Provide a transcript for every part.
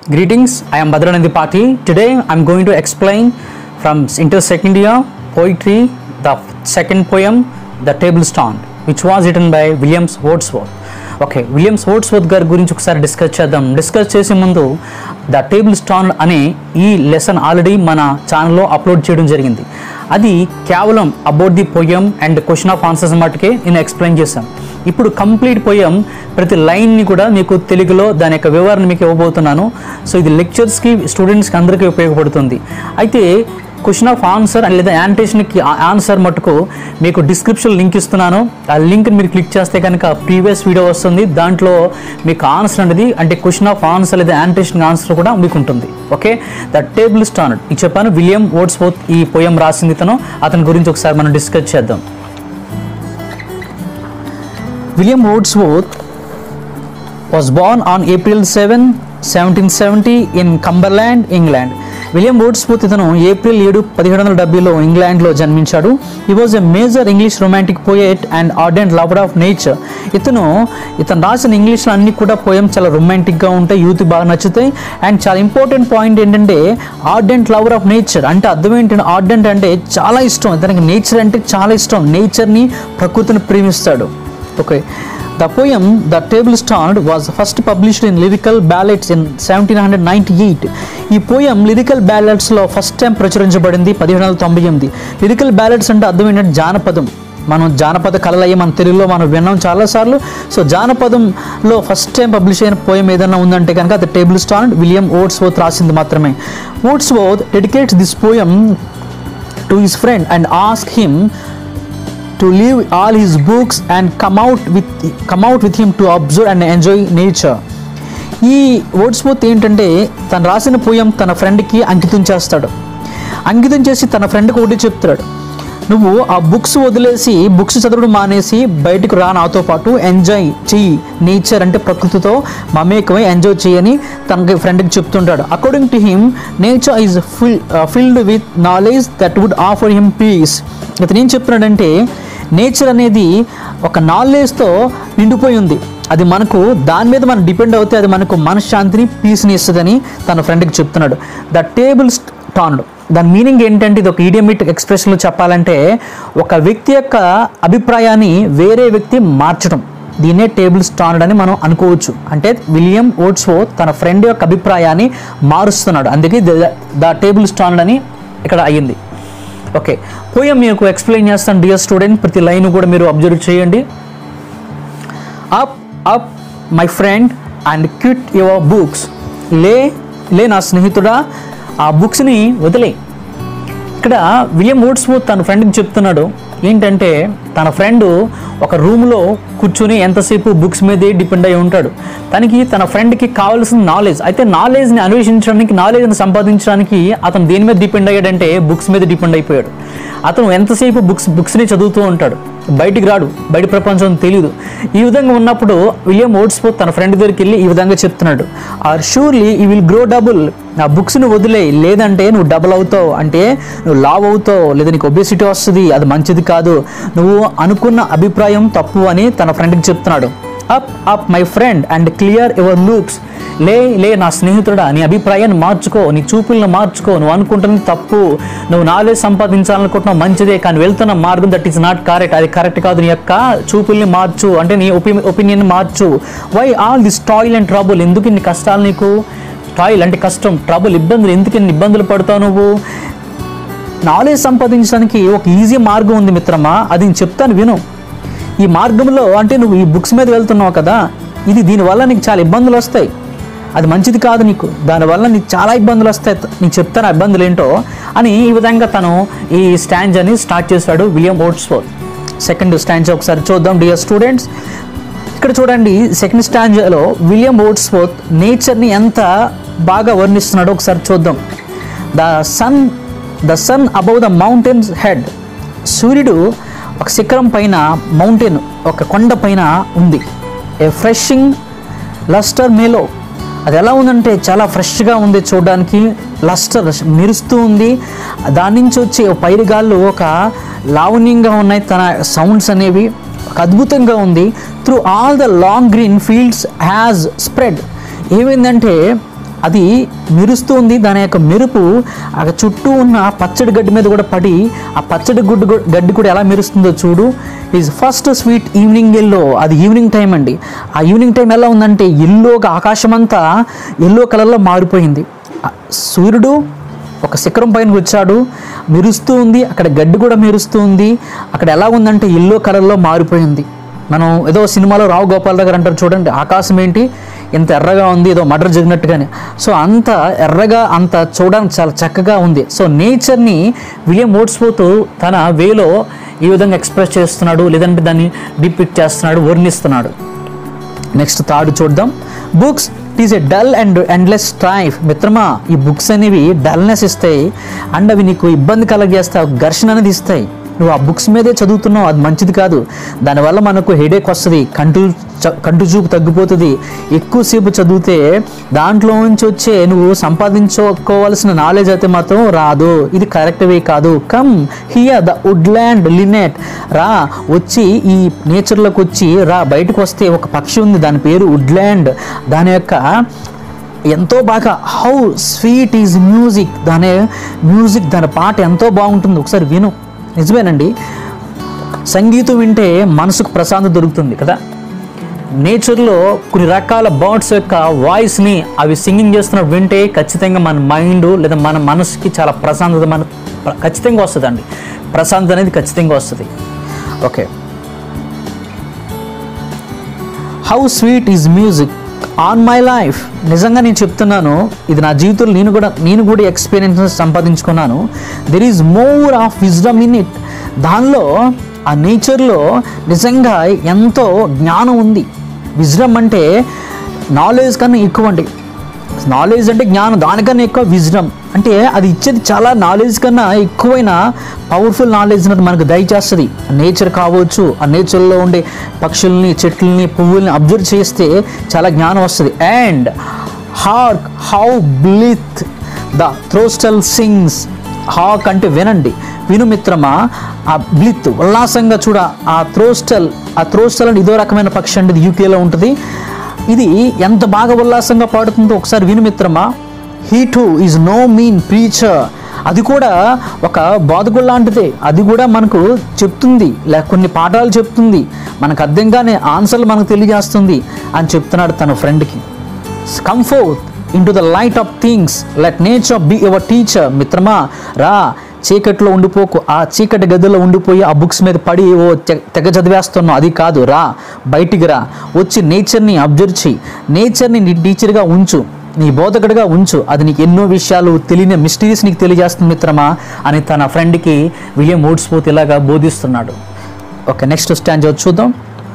Greetings, I am Badranandi Pati. Today I am going to explain from Inter Second Year Poetry, the second poem, The Table Stand, which was written by Williams Wordsworth. Okay Williams Wordsworth గారి గురించి ఒకసారి discuss చేద్దాం discuss చేసే ముందు the table stand అనే ఈ lesson already మన ఛానల్లో అప్లోడ్ చేయడం జరిగింది అది కేవలం about the poem and question of answers మటుకే నేను ఎక్స్ప్లెయిన్ చేశాను ఇప్పుడు కంప్లీట్ పోయం ప్రతి లైన్ని కూడా మీకు తెలుగులో దాని యొక్క వివరణ మీకు ఇవ్వబోతున్నాను సో ఇది లెక్చర్స్కి స్టూడెంట్స్కి అందరికీ ఉపయోగపడుతుంది అయితే క్వశ్చన్ ఆఫ్ ఆన్సర్ లేదా యానిటేషన్కి ఆన్సర్ మటుకు మీకు డిస్క్రిప్షన్ లింక్ ఇస్తున్నాను ఆ లింక్ మీరు క్లిక్ చేస్తే కనుక ప్రీవియస్ వీడియో వస్తుంది దాంట్లో మీకు ఆన్సర్ అనేది అంటే క్వశ్చన్ ఆఫ్ ఆన్సర్ లేదా యానిటేషన్ ఆన్సర్ కూడా మీకు ఉంటుంది ఓకే ద టేబుల్ స్టాండ్ ఇది చెప్పాను విలియం వోర్డ్స్వర్త్ ఈ పోయం రాసింది తను అతని గురించి ఒకసారి మనం డిస్కస్ చేద్దాం William Wordsworth was born on April 7, 1770 in Cumberland, England. William Wordsworth ఇతను ఏప్రిల్ ఏడు పదిహేడు వందల డెబ్బైలో ఇంగ్లాండ్లో జన్మించాడు he was a major English romantic poet and ardent lover of nature ఇతను ఇతను రాసిన ఇంగ్లీష్లో అన్ని కూడా పోయం చాలా రొమాంటిక్గా ఉంటాయి యూత్ బాగా నచ్చుతాయి అండ్ చాలా ఇంపార్టెంట్ పాయింట్ ఏంటంటే ఆర్డెంట్ లవర్ ఆఫ్ నేచర్ అంటే అర్థం ఏంటంటే ఆర్డెంట్ అంటే చాలా ఇష్టం ఇతనికి నేచర్ అంటే చాలా ఇష్టం నేచర్ని ప్రకృతిని ప్రేమిస్తాడు okay the poem the table stand was first published in lyrical ballads in seventeen hundred ninety eight ఈ పోయం లిరికల్ బ్యాలెట్స్లో ఫస్ట్ టైం ప్రచురించబడింది పదిహేడు వందల తొంభై ఎనిమిది లిరికల్ బ్యాలెట్స్ అంటే అర్థం ఏంటంటే జానపదం మనం జానపద కళలయ్యి మన తెలుగులో మనం విన్నాం చాలాసార్లు సో జానపదంలో ఫస్ట్ టైం పబ్లిష్ అయిన పోయం ఏదైనా ఉందంటే కనుక అది టేబుల్ స్టాండ్ విలియం ఓట్స్వర్త్ రాసింది మాత్రమే Wordsworth dedicates this poem to his friend and ask him to leave all his books and come out with come out with him to observe and enjoy nature ఈ Wordsworth ఏంటంటే తను రాసిన poem తన ఫ్రెండ్కి అంకితం చేస్తాడు అంకితం చేసి తన ఫ్రెండ్కి ఒకటి చెప్తాడు నువ్వు ఆ బుక్స్ వదిలేసి బుక్స్ చదవడం మానేసి బయటకు రా నాతో పాటు ఎంజాయ్ చెయ్యి నేచర్ అంటే ప్రకృతితో మమేకమై ఎంజాయ్ చేయని తనకి ఫ్రెండ్కి చెప్తుంటాడు according to him nature is fill filled with knowledge that would offer him peace ఇతను ఏం చెప్తున్నాడంటే నేచర్ అనేది ఒక నాలెడ్జ్తో నిండిపోయి ఉంది అది మనకు దాని మీద మనం డిపెండ్ అవుతే అది మనకు మనశ్శాంతిని పీస్ని ఇస్తుందని తన ఫ్రెండ్కి చెప్తున్నాడు ద టేబుల్ స్టాండ్ దాని మీనింగ్ ఏంటంటే ఇది ఒక ఈడియమిక్ ఎక్స్ప్రెషన్లో చెప్పాలంటే ఒక వ్యక్తి యొక్క అభిప్రాయాన్ని వేరే వ్యక్తి మార్చడం దీన్నే టేబుల్ స్టాండ్ అని మనం అనుకోవచ్చు అంటే విలియం ఓట్స్వో తన ఫ్రెండ్ యొక్క అభిప్రాయాన్ని మారుస్తున్నాడు అందుకే ద టేబుల్ స్టాండ్ అని ఇక్కడ అయ్యింది ఓకే పోయం మీకు ఎక్స్ప్లెయిన్ చేస్తాను డియర్ స్టూడెంట్ ప్రతి లైన్ కూడా మీరు అబ్జర్వ్ చేయండి up up my friend and quit your books లే లే నా స్నేహితుడా ఆ బుక్స్ని వదిలే ఇక్కడ విలియం వుడ్స్మూత్ తన ఫ్రెండ్కి చెప్తున్నాడు ఏంటంటే తన ఫ్రెండ్ ఒక రూమ్లో కూర్చుని ఎంతసేపు బుక్స్ మీదే డిపెండ్ అయి ఉంటాడు తనకి తన ఫ్రెండ్కి కావాల్సిన నాలెడ్జ్ అయితే నాలెడ్జ్ని అన్వేషించడానికి నాలెడ్జ్ని సంపాదించడానికి అతను దేని మీద డిపెండ్ అయ్యాడంటే బుక్స్ మీద డిపెండ్ అయిపోయాడు అతను ఎంతసేపు బుక్స్ బుక్స్ని చదువుతూ ఉంటాడు బయటికి రాడు బయట ప్రపంచం తెలియదు ఈ విధంగా ఉన్నప్పుడు విలియం ఓట్స్పోత్ తన ఫ్రెండ్ దగ్గరికి వెళ్ళి ఈ విధంగా చెప్తున్నాడు or surely you will grow double నా బుక్స్ని వదిలే లేదంటే నువ్వు డబుల్ అవుతావు అంటే నువ్వు లావ్ అవుతావు లేదా నీకు ఒబేసిటీ వస్తుంది అది మంచిది కాదు నువ్వు అనుకున్న అభిప్రాయం తప్పు అని తన ఫ్రెండ్కి చెప్తున్నాడు up up my friend and clear your looks లే లే నా స్నేహితుడా నీ అభిప్రాయాన్ని మార్చుకో నీ చూపులను మార్చుకో నువ్వు అనుకుంటున్నది తప్పు నువ్వు నాలెడ్జ్ సంపాదించాలనుకుంటున్నావు మంచిదే కానీ వెళ్తున్న మార్గం దట్ ఈస్ నాట్ కరెక్ట్ అది కరెక్ట్ కాదు నీ యొక్క చూపుల్ని మార్చు అంటే నీ ఒపి ఒపీనియన్ మార్చు why all this toil and trouble ఎందుకు ఇన్ని కష్టాలు నీకు టాయిల్ అంటే కష్టం ట్రబుల్ ఇబ్బందులు ఎందుకు ఇన్ని ఇబ్బందులు పడతావు నువ్వు నాలెడ్జ్ సంపాదించడానికి ఒక ఈజీ మార్గం ఉంది మిత్రమా అది నేను చెప్తాను విను ఈ మార్గంలో అంటే నువ్వు ఈ బుక్స్ మీద వెళ్తున్నావు కదా ఇది దీనివల్ల నీకు చాలా ఇబ్బందులు వస్తాయి అది మంచిది కాదు నీకు దానివల్ల నీకు చాలా ఇబ్బందులు వస్తాయి నీకు చెప్తాను ఆ ఇబ్బందులు ఏంటో అని ఈ విధంగా తను ఈ స్టాంజ్ అని స్టార్ట్ చేశాడు విలియం ఓట్స్ఫోర్డ్ సెకండ్ స్టాంజ్ ఒకసారి చూద్దాం డియర్ స్టూడెంట్స్ ఇక్కడ చూడండి సెకండ్ స్టాంజ్లో విలియం ఓట్స్ఫోర్త్ నేచర్ని ఎంత బాగా వర్ణిస్తున్నాడో ఒకసారి చూద్దాం the sun the sun above the mountains head సూర్యుడు ఒక శిఖరం పైన మౌంటైన్ ఒక కొండ పైన ఉంది ఏ ఫ్రెషింగ్ లస్టర్ మేలో అది ఎలా ఉందంటే చాలా ఫ్రెష్గా ఉంది చూడడానికి లస్టర్ మెరుస్తూ ఉంది దాని నుంచి వచ్చే పైరుగాళ్ళు ఒక లావణ్యంగా ఉన్నాయి తన సౌండ్స్ అనేవి ఒక అద్భుతంగా ఉంది through all the long green fields has spread ఏమైందంటే అది మెరుస్తుంది దాని యొక్క మెరుపు ఆ చుట్టూ ఉన్న పచ్చడి గడ్డి మీద కూడా పడి ఆ పచ్చడి గుడ్డు గు- గడ్డి కూడా ఎలా మెరుస్తుందో చూడు is first sweet evening yellow అది ఈవినింగ్ టైం అండి ఆ ఈవినింగ్ టైం ఎలా ఉందంటే ఎల్లోగా ఆకాశం అంతా ఎల్లో కలర్లో మారిపోయింది ఆ సూర్యుడు ఒక శిఖరం పైన వచ్చాడు మెరుస్తూ ఉంది అక్కడ గడ్డి కూడా మెరుస్తూ ఉంది అక్కడ ఎలా ఉందంటే ఎల్లో కలర్లో మారిపోయింది మనం ఏదో సినిమాలో రావు గోపాల్ దగ్గర అంటారు చూడండి ఆకాశం ఏంటి ఇంత ఎర్రగా ఉంది ఏదో మర్డర్ జరిగినట్టుగానే సో అంత ఎర్రగా అంత చూడడానికి చాలా చక్కగా ఉంది సో నేచర్ని విలియం ఓట్స్పోత్ తన వేలో ఈ విధంగా ఎక్స్ప్రెస్ చేస్తున్నాడు లేదంటే దాన్ని డిపిక్ట్ చేస్తున్నాడు వర్ణిస్తున్నాడు నెక్స్ట్ థర్డ్ చూద్దాం books it is a dull and endless strife మిత్రమా ఈ బుక్స్ అనేవి డల్నెస్ ఇస్తాయి అండ్ అవి నీకు ఇబ్బంది కలగజేస్తాయి ఒక ఘర్షణ అనేది ఇస్తాయి నువ్వు ఆ బుక్స్ మీదే చదువుతున్నావు అది మంచిది కాదు దానివల్ల మనకు హెడేక్ వస్తుంది కంటు చ- కంటు చూపు తగ్గిపోతుంది ఎక్కువసేపు చదివితే దాంట్లో నుంచి వచ్చే నువ్వు సంపాదించుకోవాల్సిన నాలెడ్జ్ అయితే మాత్రం రాదు ఇది కరెక్ట్ వే కాదు come hear the woodland linnet రా వచ్చి ఈ నేచర్లోకి వచ్చి రా బయటకు వస్తే ఒక పక్షి ఉంది దాని పేరు వుడ్లాండ్ దాని యొక్క ఎంతో బాగా హౌ స్వీట్ ఈజ్ మ్యూజిక్ దాని మ్యూజిక్ దాని పాట ఎంతో బాగుంటుంది ఒకసారి విను నిజమేనండి సంగీతం వింటే మనసుకు ప్రశాంతత దొరుకుతుంది కదా నేచర్లో కొన్ని రకాల బర్డ్స్ యొక్క వాయిస్ని అవి సింగింగ్ చేస్తున్న వింటే ఖచ్చితంగా మన మైండ్ లేదా మన మనసుకి చాలా ప్రశాంతత మన ప్ర- ఖచ్చితంగా వస్తుందండి ప్రశాంతత అనేది ఖచ్చితంగా వస్తుంది okay how sweet is music on my life నిజంగా నేను చెప్తున్నాను ఇది నా జీవితంలో నేను కూడా నేను కూడా ఎక్స్పీరియన్స్ సంపాదించుకున్నాను there is more of wisdom in it దానిలో ఆ నేచర్లో నిజంగా ఎంతో జ్ఞానం ఉంది విజ్డమ్ అంటే నాలెడ్జ్ కన్నా ఎక్కువ అండి నాలెడ్జ్ అంటే జ్ఞానం దానికన్నా ఎక్కువ విజ్డమ్ అంటే అది ఇచ్చేది చాలా నాలెడ్జ్ కన్నా ఎక్కువైన పవర్ఫుల్ నాలెడ్జ్ అనేది మనకు దయచేస్తుంది నేచర్ కావచ్చు ఆ నేచర్లో ఉండే పక్షుల్ని చెట్లని పువ్వుల్ని అబ్జర్వ్ చేస్తే చాలా జ్ఞానం వస్తుంది and hark how blithe the throstle sings hark అంటే వినండి విను మిత్రమా ఆ బ్లిత్ ఉల్లాసంగా చూడ ఆ థ్రోస్టల్ ఆ థ్రోస్టల్ అంటే ఇదో రకమైన పక్షి అండి యూకేలో ఉంటుంది ఇది ఎంత బాగా ఉల్లాసంగా పాడుతుందో ఒకసారి విను మిత్రమా he too is no mean preacher అది కూడా ఒక బాధకుడు లాంటిదే అది కూడా మనకు చెప్తుంది లేక కొన్ని పాఠాలు చెప్తుంది మనకు అర్థం కాని ఆన్సర్లు మనకు తెలియజేస్తుంది అని చెప్తున్నాడు తన ఫ్రెండ్కి come forth into the light of things let nature be your teacher మిత్రమా రా చీకట్లో ఉండిపోకు ఆ చీకటి గదిలో ఉండిపోయి ఆ బుక్స్ మీద పడి ఓ తె- తెగ చదివేస్తున్నావు అది కాదు రా బయటికి రా వచ్చి నేచర్ని అబ్జర్వ్ చేయి నేచర్ని నీ టీచర్గా ఉంచు నీ బోధకుడిగా ఉంచు అది నీకు ఎన్నో విషయాలు తెలియని మిస్టరీస్ నీకు తెలియజేస్తుంది మిత్రమా అని తన ఫ్రెండ్కి విలియం ఓడ్స్పోత్ ఇలాగా బోధిస్తున్నాడు ఓకే నెక్స్ట్ స్టాండ్ చూద్దాం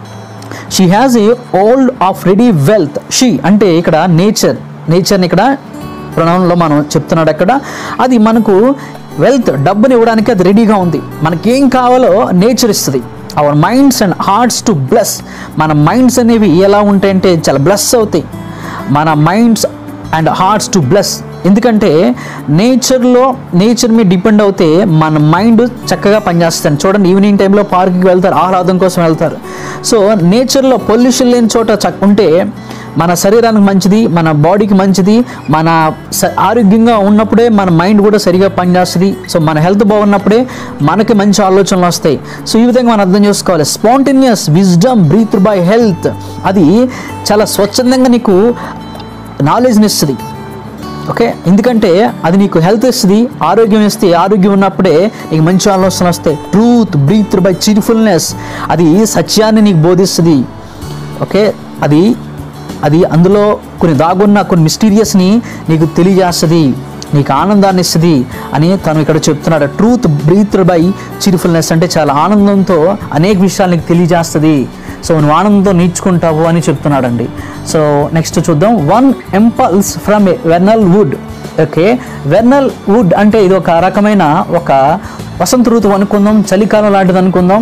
she has a world of ready wealth she అంటే ఇక్కడ నేచర్ నేచర్ని ఇక్కడ ప్రణంలో మనం చెప్తున్నాడు అక్కడ అది మనకు వెల్త్ డబ్బుని ఇవ్వడానికి అది రెడీగా ఉంది మనకేం కావాలో నేచర్ ఇస్తుంది our minds and hearts to bless మన మైండ్స్ అనేవి ఎలా ఉంటాయంటే చాలా బ్లెస్ అవుతాయి మన minds and hearts to bless ఎందుకంటే నేచర్లో నేచర్ మీద డిపెండ్ అవుతే మన మైండ్ చక్కగా పనిచేస్తుంది చూడండి ఈవినింగ్ టైంలో పార్క్కి వెళ్తారు ఆహ్లాదం కోసం వెళ్తారు సో నేచర్లో పొల్యూషన్ లేని చోట చక్ ఉంటే మన శరీరానికి మంచిది మన బాడీకి మంచిది మన స- ఆరోగ్యంగా ఉన్నప్పుడే మన మైండ్ కూడా సరిగా పనిచేస్తుంది సో మన హెల్త్ బాగున్నప్పుడే మనకి మంచి ఆలోచనలు వస్తాయి సో ఈ విధంగా మనం అర్థం చేసుకోవాలి spontaneous wisdom breathe by health అది చాలా స్వచ్ఛందంగా నీకు నాలెడ్జ్ని ఇస్తుంది ఓకే ఎందుకంటే అది నీకు హెల్త్ ఇస్తుంది ఆరోగ్యం ఇస్తే ఆరోగ్యం ఉన్నప్పుడే నీకు మంచి ఆలోచనలు వస్తాయి ట్రూత్ బ్రీత్ బై చీర్ఫుల్నెస్ అది సత్యాన్ని నీకు బోధిస్తుంది ఓకే అది అది అందులో కొన్ని దాగున్న కొన్ని మిస్టీరియస్ని నీకు తెలియజేస్తుంది నీకు ఆనందాన్ని ఇస్తుంది అని తను ఇక్కడ చెప్తున్నాడు ట్రూత్ బ్రీత్ బై చీర్ఫుల్నెస్ అంటే చాలా ఆనందంతో అనేక విషయాలు నీకు తెలియజేస్తుంది సో నువ్వు ఆనందంతో నేర్చుకుంటావు అని చెప్తున్నాడండి సో నెక్స్ట్ చూద్దాం one impulse from a vernal wood okay vernal wood అంటే ఇది ఒక రకమైన ఒక వసంత ఋతువు అనుకుందాం చలికాలం లాంటిది అనుకుందాం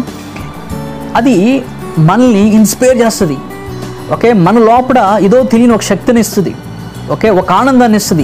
అది మనల్ని ఇన్స్పైర్ చేస్తుంది ఓకే మన లోపల ఏదో తెలియని ఒక శక్తిని ఇస్తుంది ఓకే ఒక ఆనందాన్ని ఇస్తుంది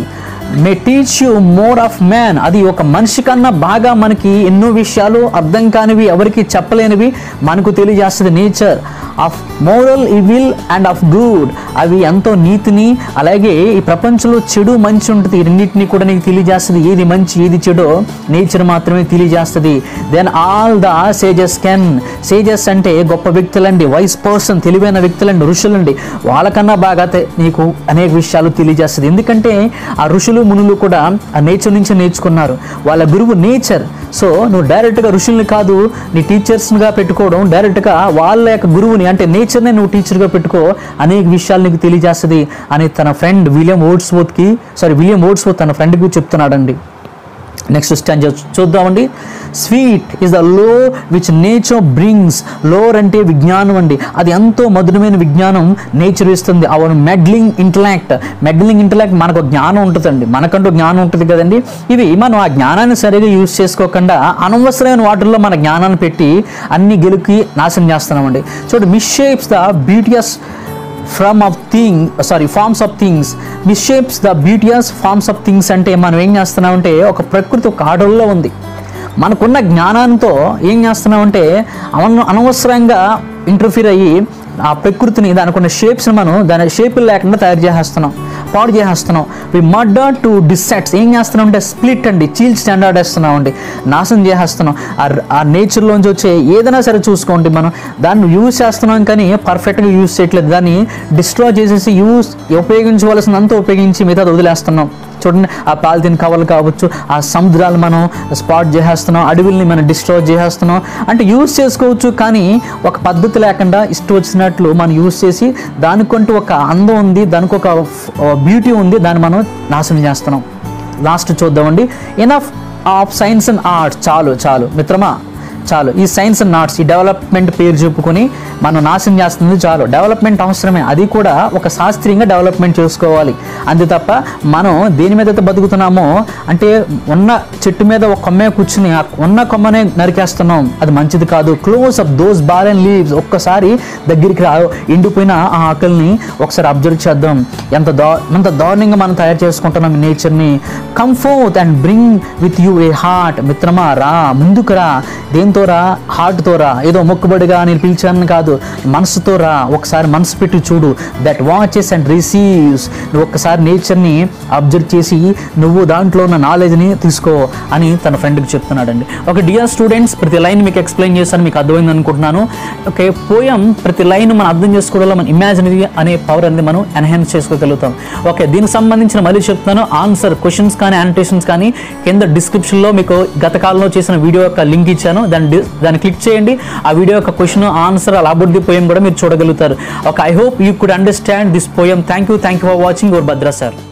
may teach you more of man అది ఒక మనిషి కన్నా బాగా మనకి ఎన్నో విషయాలు అర్థం కానివి ఎవరికి చెప్పలేనివి మనకు తెలియజేస్తుంది nature of moral evil and of good అవి ఎంతో నీతిని అలాగే ఈ ప్రపంచంలో చెడు మంచి ఉంటుంది ఈ రెండింటిని కూడా నీకు తెలియజేస్తుంది ఏది మంచి ఏది చెడో నేచర్ మాత్రమే తెలియజేస్తుంది then all the sages can sages అంటే గొప్ప వ్యక్తులండి వైస్ పర్సన్ తెలివైన వ్యక్తులండి ఋషులండి వాళ్ళకన్నా బాగా తె- నీకు అనేక విషయాలు తెలియజేస్తుంది ఎందుకంటే ఆ ఋషులు మునులు కూడా ఆ నేచర్ నుంచి నేర్చుకున్నారు వాళ్ళ గురువు నేచర్ సో నువ్వు డైరెక్ట్గా ఋషుల్ని కాదు నీ టీచర్స్గా పెట్టుకోవడం డైరెక్ట్గా వాళ్ళ యొక్క గురువుని అంటే నేచర్నే నువ్వు టీచర్గా పెట్టుకో అనేక విషయాలు నీకు తెలియజేస్తుంది అని తన ఫ్రెండ్ విలియం ఓట్స్వోత్కి సారీ విలియం ఓట్స్వోత్ తన ఫ్రెండ్కి చెప్తున్నాడండి నెక్స్ట్ స్టాండ్ చూద్దామండి sweet is the lore which nature brings lore అంటే విజ్ఞానం అండి అది ఎంతో మధురమైన విజ్ఞానం నేచర్ ఇస్తుంది our meddling intellect meddling intellect మనకు ఒక జ్ఞానం ఉంటుందండి మనకంటూ జ్ఞానం ఉంటుంది కదండి ఇవి మనం ఆ జ్ఞానాన్ని సరిగా యూజ్ చేసుకోకుండా అనవసరమైన వాటిల్లో మన జ్ఞానాన్ని పెట్టి అన్ని గెలుకి నాశనం చేస్తున్నామండి చూడండి misshapes the beauteous from of thing sorry forms of things misshapes the beauteous forms of things అంటే మనం ఏం చేస్తున్నామంటే ఒక ప్రకృతి ఒక ఆర్డర్లో ఉంది మనకున్న జ్ఞానంతో ఏం చేస్తున్నామంటే అన అనవసరంగా ఇంటర్ఫీర్ అయ్యి ఆ ప్రకృతిని దానికి ఉన్న షేప్స్ని మనం దాని షేపులు లేకుండా తయారు చేసేస్తున్నాం పాడు చేసేస్తున్నాం వి మర్డర్ టు డిసెట్స్ ఏం చేస్తున్నాం అంటే స్ప్లిట్ అండి చీల్ స్టాండర్డ్ వేస్తున్నాం అండి నాశనం చేసేస్తున్నాం ఆ ఆ నేచర్లోంచి వచ్చే ఏదైనా సరే చూసుకోండి మనం దాన్ని యూజ్ చేస్తున్నాం కానీ పర్ఫెక్ట్గా యూజ్ చేయట్లేదు దాన్ని డిస్ట్రాయ్ చేసేసి యూజ్ ఉపయోగించవలసినంత ఉపయోగించి మిగతా వదిలేస్తున్నాం చూడండి ఆ పాలిథిన్ కవర్లు కావచ్చు ఆ సముద్రాలు మనం స్పాట్ చేసేస్తున్నాం అడవుల్ని మనం డిస్ట్రాయ్ చేసేస్తున్నాం అంటే యూజ్ చేసుకోవచ్చు కానీ ఒక పద్ధతి లేకుండా ఇష్టం వచ్చినట్లు మనం యూజ్ చేసి దానికంటూ ఒక అందం ఉంది దానికి ఒక బ్యూటీ ఉంది దాన్ని మనం నాశనం చేస్తున్నాం లాస్ట్ చూద్దామండి enough of science and arts చాలు చాలు మిత్రమా చాలు ఈ సైన్స్ అండ్ ఆర్ట్స్ ఈ డెవలప్మెంట్ పేరు చెప్పుకొని మనం నాశనం చేస్తుంది చాలు డెవలప్మెంట్ అవసరమే అది కూడా ఒక శాస్త్రీయంగా డెవలప్మెంట్ చేసుకోవాలి అంతే తప్ప మనం దేని మీద అయితే బతుకుతున్నామో అంటే ఉన్న చెట్టు మీద ఒక కొమ్మే కూర్చుని ఆ ఉన్న కొమ్మనే నరికేస్తున్నాం అది మంచిది కాదు close up those barren leaves ఒక్కసారి దగ్గరికి రా ఎండిపోయిన ఆ ఆకలిని ఒకసారి అబ్జర్వ్ చేద్దాం ఎంత దా ఎంత దారుణంగా మనం తయారు చేసుకుంటున్నాం నేచర్ని come forth and bring with you a heart మిత్రమా రా ముందుకు రా దేంతో రా హార్ట్తో రా ఏదో మొక్కుబడిగా నేను పిలిచాను కాదు మనసుతో రా ఒకసారి మనసు పెట్టి చూడు దట్ వాచెస్ అండ్ రిసీవ్స్ నువ్వు ఒక్కసారి నేచర్ని అబ్జర్వ్ చేసి నువ్వు దాంట్లో ఉన్న నాలెడ్జ్ని తీసుకో అని తన ఫ్రెండ్కి చెప్తున్నాడండి ఒక డియర్ స్టూడెంట్స్ ప్రతి లైన్ మీకు ఎక్స్ప్లెయిన్ చేశాను మీకు అర్థమైంది అనుకుంటున్నాను ఓకే పోయం ప్రతి లైన్ మనం అర్థం చేసుకోవడంలో మన ఇమాజినరీ అనే పవర్ అనేది మనం ఎన్హాన్స్ చేసుకోగలుగుతాం ఓకే దీనికి సంబంధించిన మళ్ళీ చెప్తాను ఆన్సర్ క్వశ్చన్స్ కానీ యానిటేషన్స్ కానీ కింద డిస్క్రిప్షన్లో మీకు గత కాలంలో చేసిన వీడియో యొక్క లింక్ ఇచ్చాను దాన్ని డి- దాన్ని క్లిక్ చేయండి ఆ వీడియో యొక్క క్వశ్చన్ ఆన్సర్ అలా అబౌట్ ది పోయం కూడా మీరు చూడగలుగుతారు okay I hope you could understand this poem thank you thank you for watching your Bhadra sir